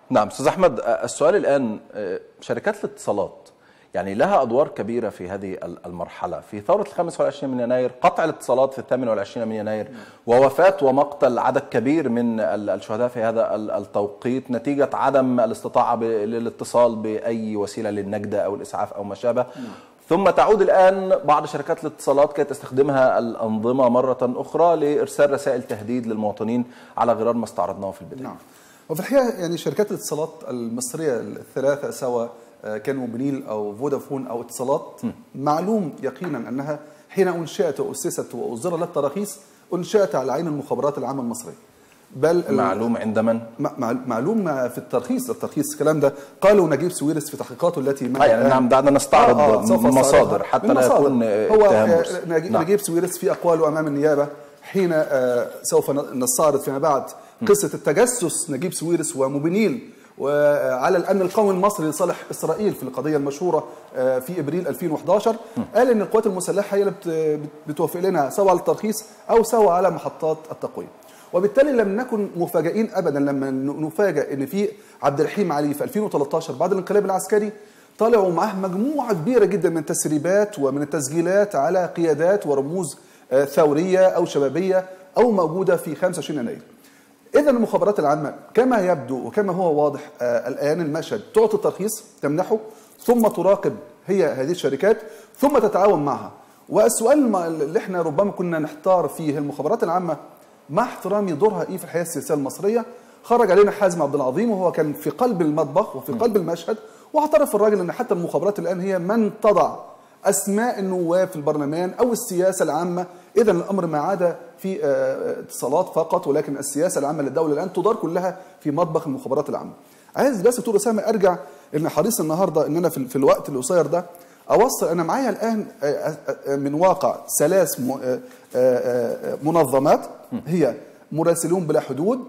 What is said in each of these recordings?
نعم استاذ احمد السؤال الان شركات الاتصالات يعني لها ادوار كبيره في هذه المرحله في ثوره ال 25 من يناير قطع الاتصالات في ال 28 من يناير ووفاه ومقتل عدد كبير من الشهداء في هذا التوقيت نتيجه عدم الاستطاعه للاتصال باي وسيله للنجده او الاسعاف او ما شابه ثم تعود الان بعض شركات الاتصالات كي تستخدمها الانظمه مره اخرى لارسال رسائل تهديد للمواطنين على غرار ما استعرضناه في البدايه. نعم. وفي الحقيقه يعني شركات الاتصالات المصريه الثلاثه سواء كان موبينيل او فودافون او اتصالات معلوم يقينا انها حين انشئت واسست واصدر لها التراخيص انشئت على عين المخابرات العامه المصريه. بل معلوم عند من؟ معلوم في الترخيص الترخيص الكلام ده قالوا نجيب سويرس في تحقيقاته التي آه يعني نعم دعنا نستعرض آه آه مصادر حتى لا يكون هو نجيب, نعم. نجيب سويرس في اقواله امام النيابه حين آه سوف نستعرض فيما بعد قصه التجسس نجيب سويرس وموبينيل وعلى الامن القومي المصري لصالح اسرائيل في القضيه المشهوره في ابريل 2011 قال ان القوات المسلحه هي اللي بتوافق لنا سواء على الترخيص او سواء على محطات التقويه. وبالتالي لم نكن مفاجئين ابدا لما نفاجئ ان في عبد الرحيم علي في 2013 بعد الانقلاب العسكري طلعوا معاه مجموعه كبيره جدا من التسريبات ومن التسجيلات على قيادات ورموز ثوريه او شبابيه او موجوده في 25 يناير. اذا المخابرات العامه كما يبدو وكما هو واضح آه الان المشهد تعطي الترخيص تمنحه ثم تراقب هي هذه الشركات ثم تتعاون معها والسؤال اللي احنا ربما كنا نحتار فيه المخابرات العامه مع احترامي دورها ايه في الحياه السياسيه المصريه خرج علينا حازم عبد العظيم وهو كان في قلب المطبخ وفي قلب المشهد واعترف الراجل ان حتى المخابرات الان هي من تضع اسماء النواب في البرلمان او السياسه العامه اذا الامر ما عاد في اتصالات فقط ولكن السياسه العامه للدوله الان تدار كلها في مطبخ المخابرات العامه عايز بس دكتور اسامه ارجع ان حريص النهارده ان انا في, في الوقت القصير ده اوصل انا معايا الان من واقع ثلاث منظمات هي مراسلون بلا حدود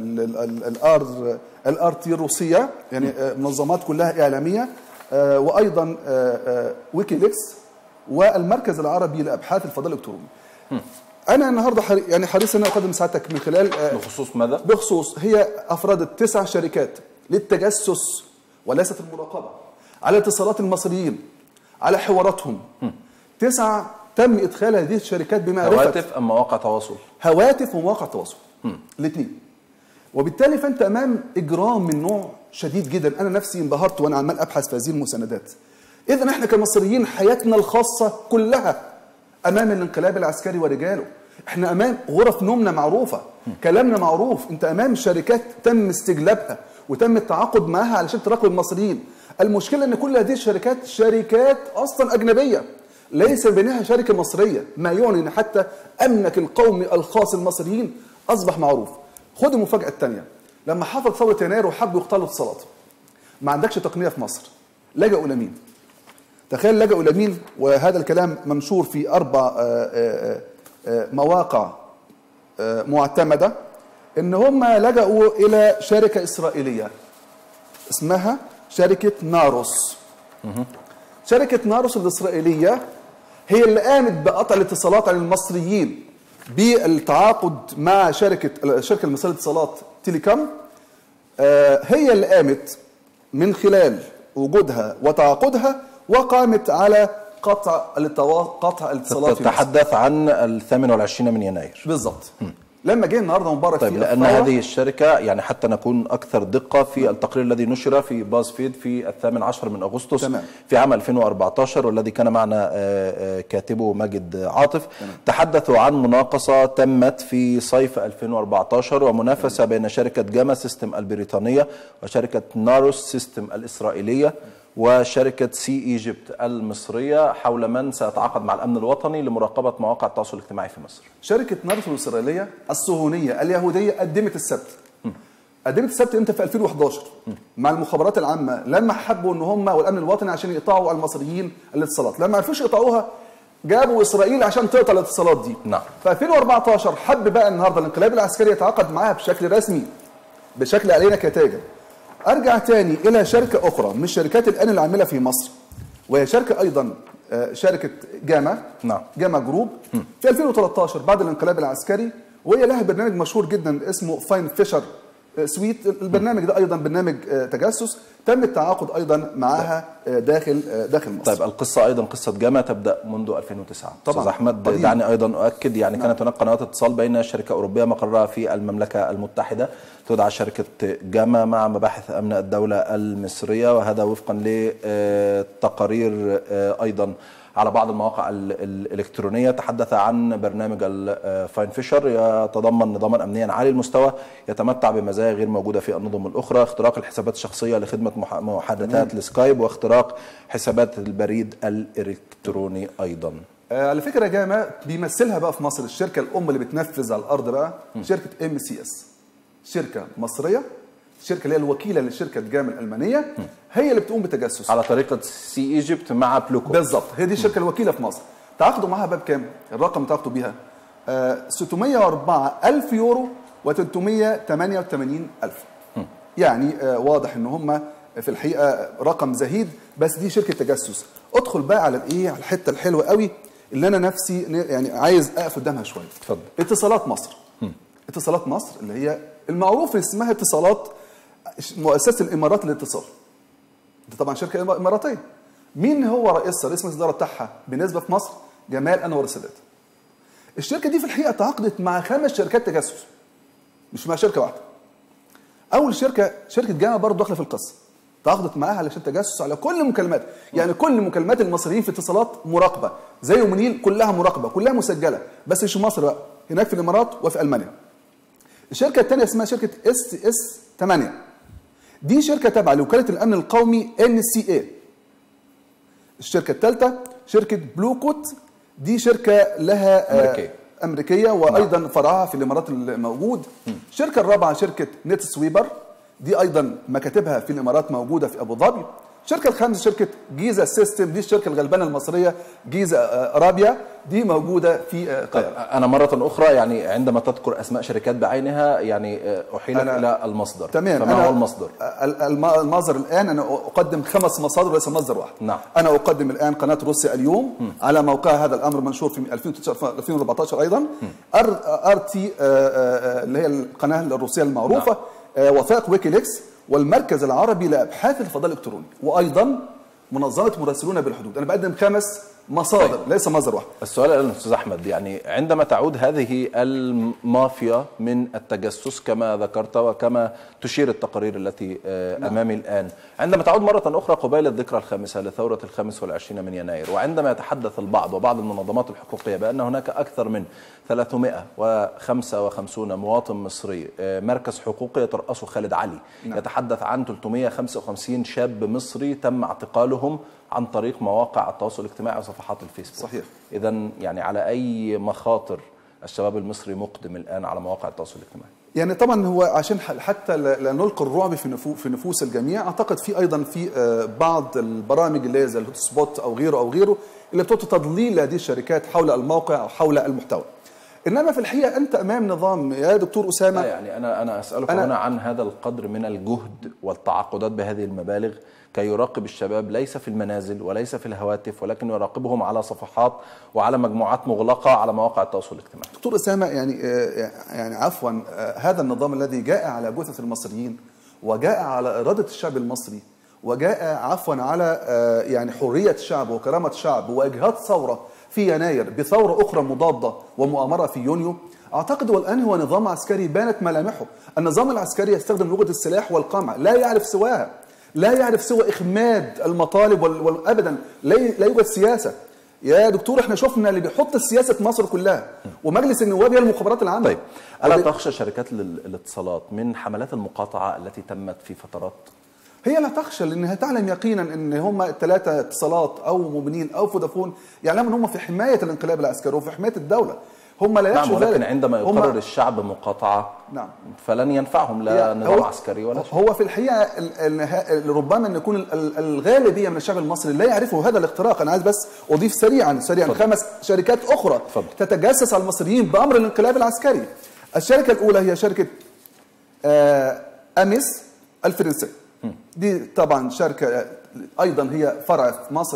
والار الار تي الروسيه يعني منظمات كلها اعلاميه وايضا ويكيليكس والمركز العربي لابحاث الفضاء الالكتروني. انا النهارده حري يعني حريص ان اقدم سعادتك من خلال بخصوص ماذا؟ بخصوص هي افردت تسع شركات للتجسس وليست المراقبه على اتصالات المصريين على حواراتهم تسع تم ادخال هذه الشركات بمعرفه هواتف ام مواقع تواصل؟ هواتف ومواقع تواصل الاثنين وبالتالي فانت امام اجرام من نوع شديد جدا انا نفسي انبهرت وانا عمال ابحث في هذه المساندات اذا احنا كمصريين حياتنا الخاصه كلها امام الانقلاب العسكري ورجاله احنا امام غرف نومنا معروفه كلامنا معروف انت امام شركات تم استجلابها وتم التعاقد معها علشان تراقب المصريين المشكله ان كل هذه الشركات شركات اصلا اجنبيه ليس بينها شركه مصريه ما يعني ان حتى امنك القومي الخاص المصريين اصبح معروف خد المفاجاه الثانيه لما حصلت ثوره يناير وحبوا يختاروا اتصالات ما عندكش تقنيه في مصر لجأوا لمين؟ تخيل لجأوا لمين وهذا الكلام منشور في اربع مواقع معتمده ان هم لجأوا الى شركه اسرائيليه اسمها شركه ناروس شركه ناروس الاسرائيليه هي اللي قامت بقطع الاتصالات عن المصريين بالتعاقد مع شركه الشركه المصريه للاتصالات تيليكوم هي اللي قامت من خلال وجودها وتعاقدها وقامت على قطع التوا... قطع الاتصالات تتحدث عن ال 28 من يناير بالضبط لما جه النهارده مبارك طيب لان هذه الشركه يعني حتى نكون اكثر دقه في التقرير الذي نشر في باز فيد في الثامن عشر من اغسطس تمام. في عام 2014 والذي كان معنا كاتبه ماجد عاطف تمام. تحدثوا عن مناقصه تمت في صيف 2014 ومنافسه تمام. بين شركه جاما سيستم البريطانيه وشركه ناروس سيستم الاسرائيليه وشركة سي ايجيبت المصرية حول من سيتعاقد مع الأمن الوطني لمراقبة مواقع التواصل الاجتماعي في مصر. شركة ناروس الإسرائيلية الصهيونية اليهودية قدمت السبت. قدمت السبت امتى في 2011 م. مع المخابرات العامة لما حبوا ان هم والأمن الوطني عشان يقطعوا على المصريين الاتصالات، لما ما عرفوش يقطعوها جابوا اسرائيل عشان تقطع الاتصالات دي. نعم. في 2014 حب بقى النهارده الانقلاب العسكري يتعاقد معاها بشكل رسمي بشكل علينا كتاجر. ارجع تاني الى شركه اخرى من الشركات الان اللي عامله في مصر وهي شركه ايضا شركه جاما نعم جاما جروب في 2013 بعد الانقلاب العسكري وهي لها برنامج مشهور جدا اسمه فاين فيشر سويت البرنامج ده ايضا برنامج آه، تجسس تم التعاقد ايضا معها آه، داخل آه، داخل مصر طيب القصة أيضا قصة جاما تبدأ منذ 2009 طبعاً. أستاذ أحمد قديم. دعني أيضا أؤكد يعني كانت هناك قنوات اتصال بين شركة أوروبية مقرها في المملكة المتحدة تدعى شركة جاما مع مباحث أمن الدولة المصرية وهذا وفقا لتقارير أيضا على بعض المواقع ال- الإلكترونية تحدث عن برنامج الفاين فيشر يتضمن نظاما أمنيا عالي المستوى يتمتع بمزايا غير موجودة في النظم الأخرى اختراق الحسابات الشخصية لخدمة مح- محادثات السكايب واختراق حسابات البريد الإلكتروني أيضا آه، على فكره جاما بيمثلها بقى في مصر الشركه الام اللي بتنفذ على الارض بقى شركه ام سي اس شركه مصريه الشركه اللي هي الوكيله لشركه جاما الالمانيه هي اللي بتقوم بتجسس على طريقة سي ايجيبت مع بلوكو بالظبط هي دي الشركه الوكيله في مصر تعاقدوا معاها بقى بكام الرقم اللي تعاقدوا بيها آه 604 الف يورو و388 الف يعني آه واضح ان هم في الحقيقه رقم زهيد بس دي شركه تجسس ادخل بقى على الايه على الحته الحلوه قوي اللي انا نفسي ن- يعني عايز اقف قدامها شويه اتفضل. اتصالات مصر اتصالات مصر اللي هي المعروف اسمها اتصالات مؤسسه الامارات للاتصال دي طبعا شركه اماراتيه مين هو رئيسها رئيس مجلس الاداره بتاعها بالنسبه في مصر جمال انور السادات الشركه دي في الحقيقه تعاقدت مع خمس شركات تجسس مش مع شركه واحده اول شركه شركه جامعه برضه داخله في القصه تعاقدت معاها علشان تجسس على كل المكالمات يعني كل مكالمات المصريين في اتصالات مراقبه زي ومنيل كلها مراقبه كلها مسجله بس مش في مصر بقى هناك في الامارات وفي المانيا الشركه الثانيه اسمها شركه اس اس 8 دي شركه تابعه لوكاله الامن القومي ان سي اي الشركه الثالثه شركه بلوكوت دي شركه لها آه، أمريكية. امريكيه وايضا فرعها في الامارات الموجود الشركه الرابعه شركه نت سويبر دي ايضا مكاتبها في الامارات موجوده في ابو ظبي الشركه الخامسه شركه جيزه سيستم دي الشركه الغلبانه المصريه جيزه آه، ارابيا دي موجوده في آه، طيب القاهره أنا مرة أخرى يعني عندما تذكر أسماء شركات بعينها يعني آه، أحيلك أنا- إلى المصدر تمام فما هو المصدر؟ ال- الم- المصدر الان انا اقدم خمس مصادر وليس مصدر واحد نعم. انا اقدم الان قناه روسيا اليوم على موقعها هذا الامر منشور في 2019 2014 ايضا ار ار تي اللي هي القناه الروسيه المعروفه آه، وثائق ويكيليكس والمركز العربي لابحاث الفضاء الالكتروني وايضا منظمه مراسلون بالحدود انا بقدم خمس مصادر ليس مصدر واحد السؤال الآن أستاذ أحمد يعني عندما تعود هذه المافيا من التجسس كما ذكرت وكما تشير التقارير التي آه، أمامي الآن عندما تعود مرة أخرى قبيل الذكرى الخامسة لثورة الخامس والعشرين من يناير وعندما يتحدث البعض وبعض المنظمات الحقوقية بأن هناك أكثر من 355 مواطن مصري آه، مركز حقوقي يترأسه خالد علي يتحدث عن 355 شاب مصري تم اعتقالهم عن طريق مواقع التواصل الاجتماعي وصفحات الفيسبوك صحيح. اذا يعني على اي مخاطر الشباب المصري مقدم الان على مواقع التواصل الاجتماعي يعني طبعا هو عشان ح- حتى لا لا نلقي الرعب في نفو في نفوس الجميع اعتقد في ايضا في آه، بعض البرامج اللي هي زي الهوت سبوت او غيره او غيره اللي بتعطي تضليل هذه الشركات حول الموقع او حول المحتوى انما في الحقيقه انت امام نظام يا دكتور لا اسامه يعني انا انا اسالك أنا- هنا عن هذا القدر من الجهد والتعاقدات بهذه المبالغ كي يراقب الشباب ليس في المنازل وليس في الهواتف ولكن يراقبهم على صفحات وعلى مجموعات مغلقه على مواقع التواصل الاجتماعي دكتور اسامه يعني آه، يعني عفوا آه، هذا النظام الذي جاء على جثث المصريين وجاء على اراده الشعب المصري وجاء عفوا على آه، يعني حريه الشعب وكرامه الشعب واجهاض ثوره في يناير بثوره اخرى مضاده ومؤامره في يونيو اعتقد والان هو نظام عسكري بانت ملامحه النظام العسكري يستخدم لغه السلاح والقمع لا يعرف سواها لا يعرف سوى اخماد المطالب وال- وال- ابدا لا لا يوجد سياسه يا دكتور احنا شفنا اللي بيحط السياسه في مصر كلها ومجلس النواب هي المخابرات العامه طيب الا وب- تخشى شركات ال- الاتصالات من حملات المقاطعه التي تمت في فترات هي لا تخشى لانها تعلم يقينا ان هم الثلاثه اتصالات او موبينيل او فودافون يعلموا ان هم في حمايه الانقلاب العسكري وفي حمايه الدوله هم لا نعم يخشوا ولكن ذلك عندما هم- يقرر الشعب مقاطعه نعم. فلن ينفعهم لا هي- نظام هو- عسكري ولا شيء هو في الحقيقه ال- ال- ربما ان يكون ال- ال- الغالبيه من الشعب المصري لا يعرفوا هذا الاختراق انا عايز بس اضيف سريعا سريعا اتفضل. خمس شركات اخرى اتفضل. تتجسس على المصريين بامر الانقلاب العسكري الشركه الاولى هي شركه آه، اميس الفرنسيه دي طبعا شركه آه، ايضا هي فرع في مصر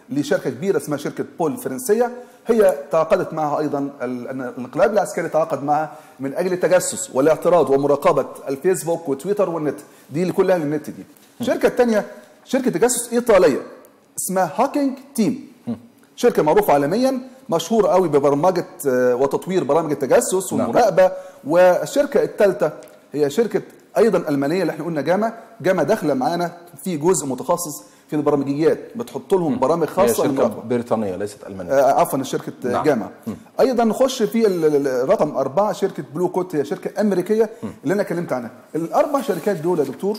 لشركه كبيره اسمها شركه بول الفرنسيه هي تعاقدت معها ايضا ال- أن الانقلاب العسكري تعاقد معها من اجل التجسس والاعتراض ومراقبه الفيسبوك وتويتر والنت دي اللي كلها للنت دي الشركه الثانيه شركه تجسس ايطاليه اسمها هاكينج تيم شركه معروفه عالميا مشهوره قوي ببرمجه آه، وتطوير برامج التجسس نعم. والمراقبه والشركه الثالثه هي شركه ايضا المانيه اللي احنا قلنا جاما جاما داخله معانا في جزء متخصص في البرمجيات بتحط لهم برامج هي خاصه شركه للمراقبه بريطانيه ليست المانيه آه، عفوا شركه نعم. نعم. جاما ايضا نخش في ال- ال- ال- رقم اربعه شركه بلو كوت هي شركه امريكيه اللي انا اتكلمت عنها الاربع شركات دول يا دكتور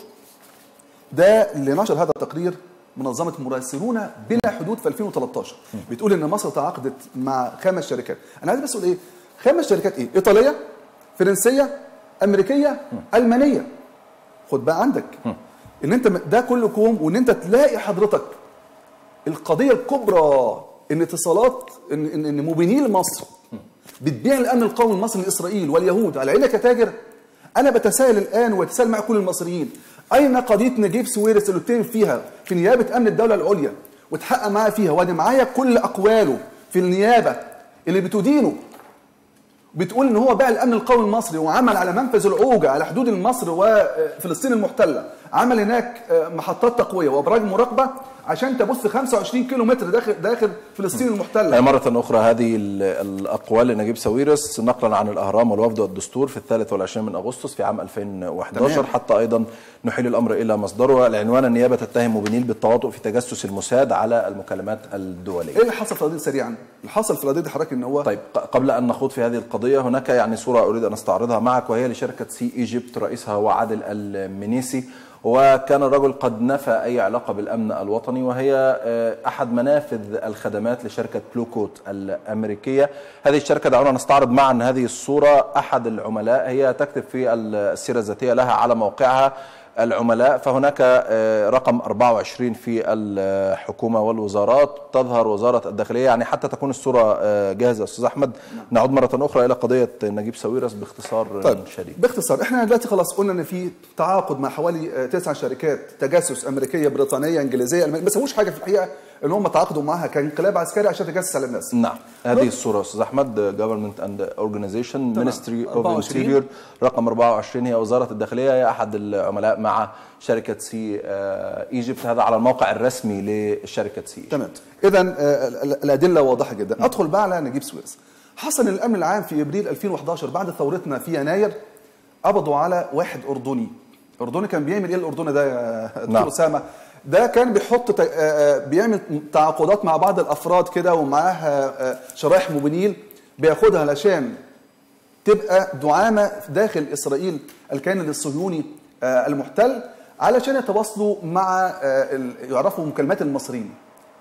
ده اللي نشر هذا التقرير منظمه مراسلون بلا حدود في 2013 بتقول ان مصر تعاقدت مع خمس شركات انا عايز بس اقول ايه خمس شركات ايه ايطاليه فرنسيه امريكيه المانيه خد بقى عندك ان انت ده كله كوم وان انت تلاقي حضرتك القضيه الكبرى ان اتصالات ان ان, إن مبينين مصر بتبيع الامن القومي المصري لاسرائيل واليهود على عينك يا تاجر انا بتساءل الان واتساءل مع كل المصريين اين قضيه نجيب سويرس اللي اتهم فيها في نيابه امن الدوله العليا واتحقق معاه فيها وادي معايا كل اقواله في النيابه اللي بتدينه بتقول ان هو باع الامن القومي المصري وعمل على منفذ العوجه على حدود مصر وفلسطين المحتله عمل هناك محطات تقويه وابراج مراقبه عشان تبث 25 كيلو متر داخل داخل فلسطين المحتله هي مرة أخرى هذه ال- الأقوال لنجيب ساويرس نقلا عن الأهرام والوفد والدستور في الثالث والعشرين من أغسطس في عام 2011 تمام. حتى أيضا نحيل الأمر إلى مصدره العنوان النيابة تتهم مبينيل بالتواطؤ في تجسس الموساد على المكالمات الدولية ايه اللي حصل في القضيه دي سريعا؟ اللي حصل في القضيه دي حضرتك ان هو طيب ق- قبل ان نخوض في هذه القضيه هناك يعني صوره اريد ان استعرضها معك وهي لشركه سي ايجيبت رئيسها هو عادل المنيسي وكان الرجل قد نفى اي علاقه بالامن الوطني وهي آه، احد منافذ الخدمات لشركه بلو كوت الامريكيه هذه الشركه دعونا نستعرض معا هذه الصوره احد العملاء هي تكتب في السيره الذاتيه لها على موقعها العملاء فهناك آه، رقم 24 في الحكومة والوزارات تظهر وزارة الداخلية يعني حتى تكون الصورة آه، جاهزة أستاذ أحمد نعود مرة أخرى إلى قضية نجيب ساويرس باختصار آه، طيب شديد باختصار احنا دلوقتي خلاص قلنا ان في تعاقد مع حوالي آه، تسع شركات تجسس امريكيه بريطانيه انجليزيه المانيه ما سووش حاجه في الحقيقه ان هم تعاقدوا معاها كانقلاب عسكري عشان تجسس على الناس نعم هذه الصورة أستاذ أحمد Government and Organization Ministry of 24. Interior رقم 24 هي وزارة الداخلية هي أحد العملاء مع شركة سي آه، ايجيبت هذا على الموقع الرسمي لشركة سي تمام اذا آه، ال- الادله واضحه جدا ادخل بقى على نجيب سويرس حصل الامن العام في ابريل 2011 بعد ثورتنا في يناير قبضوا على واحد اردني اردني كان بيعمل ايه الاردني ده يا دكتور نعم. اسامه ده كان بيحط ت- آه، آه، بيعمل تعاقدات مع بعض الافراد كده ومعاه آه، شرايح موبينيل بياخدها علشان تبقى دعامه داخل اسرائيل الكيان الصهيوني آه، المحتل علشان يتواصلوا مع آه، ال- يعرفوا مكالمات المصريين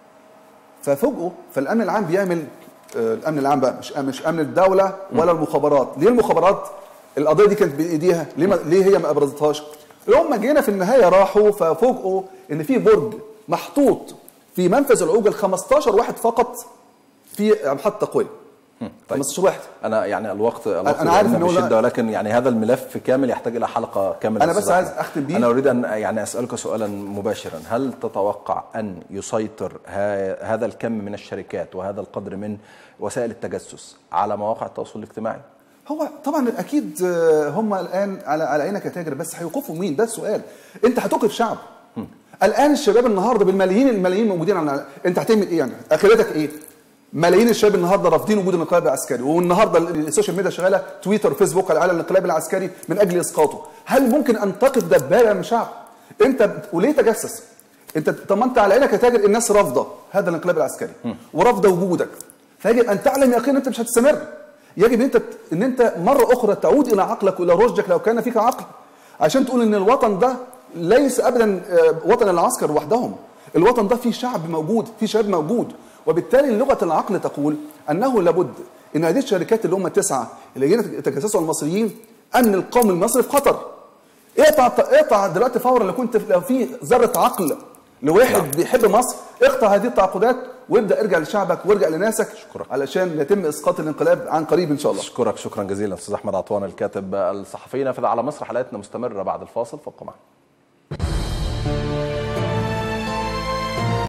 ففوجئوا فالامن العام بيعمل آه، الامن العام بقى مش مش امن الدوله ولا المخابرات ليه المخابرات القضيه دي كانت بايديها ليه ما ليه هي ما ابرزتهاش يوم ما جينا في النهايه راحوا ففوجئوا ان في برج محطوط في منفذ العوجه ال 15 واحد فقط في محطه تقويه طيب 15 واحد أنا يعني الوقت الوقت أنا عارف لأنه إنه لا- بشدة ولكن يعني هذا الملف كامل يحتاج إلى حلقة كاملة أنا بس أستاذ عايز أحمد. أختم بيه. أنا أريد أن يعني أسألك سؤالا مباشرا هل تتوقع أن يسيطر ها- هذا الكم من الشركات وهذا القدر من وسائل التجسس على مواقع التواصل الاجتماعي؟ هو طبعا اكيد آه، هم الان على على عينك يا تاجر بس هيوقفوا مين ده السؤال انت هتوقف شعب الان الشباب النهارده بالملايين الملايين موجودين على انت هتعمل ايه يعني اخرتك ايه ملايين الشباب النهارده رافضين وجود الانقلاب العسكري والنهارده ال- السوشيال ميديا شغاله تويتر وفيسبوك على الانقلاب العسكري من اجل اسقاطه هل ممكن ان تقف دبابه من شعب انت بت- وليه تجسس انت طب ما انت على عينك يا تاجر الناس رافضه هذا الانقلاب العسكري ورافضه وجودك فيجب ان تعلم يقينا انت مش هتستمر يجب ان انت ان انت مره اخرى تعود الى عقلك والى رشدك لو كان فيك عقل عشان تقول ان الوطن ده ليس ابدا آه، وطن العسكر وحدهم الوطن ده فيه شعب موجود فيه شباب موجود وبالتالي لغه العقل تقول انه لابد ان هذه الشركات اللي هم التسعه اللي جينا يتجسسوا على المصريين امن القوم المصري في خطر اقطع اقطع دلوقتي فورا لو كنت لو في ذره عقل لواحد نعم. بيحب مصر اقطع هذه التعاقدات وابدا ارجع لشعبك وارجع لناسك أشكرك. علشان يتم اسقاط الانقلاب عن قريب ان شاء الله أشكرك شكرا جزيلا أستاذ أحمد عطوان الكاتب الصحفي نافذ على مصر حلقتنا مستمرة بعد الفاصل فابقوا معنا